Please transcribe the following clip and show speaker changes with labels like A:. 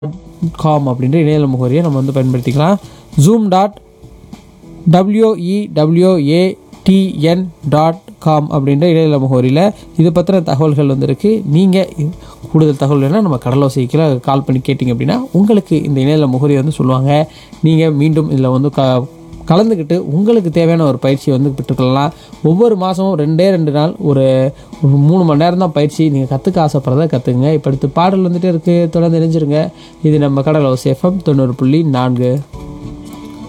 A: com அப்படின்ற இணையதள முகவரியை நம்ம வந்து பயன்படுத்திக்கலாம் zoom dot WEWATN dot com அப்படின்ற இணையதள முகவரியில் இது பற்றின தகவல்கள் வந்து இருக்குது நீங்கள் கூடுதல் தகவல் வேணால் நம்ம கடலோசைக்கில் கால் பண்ணி கேட்டிங்க அப்படின்னா உங்களுக்கு இந்த இணையதள முகவரி வந்து சொல்லுவாங்க நீங்கள் மீண்டும் இதில் வந்து க கலந்துக்கிட்டு உங்களுக்கு தேவையான ஒரு பயிற்சியை வந்து பெற்றுக்கொள்ளலாம் ஒவ்வொரு மாதமும் ரெண்டே ரெண்டு நாள் ஒரு ஒரு மூணு மணி நேரம் தான் பயிற்சி நீங்கள் கற்றுக்க ஆசைப்படுறத கற்றுக்குங்க இப்போ அடுத்து பாடல் வந்துட்டு இருக்குது தொடர்ந்து இணைஞ்சிருங்க இது நம்ம கடலோசி எஃப்எம் தொண்ணூறு புள்ளி நான்கு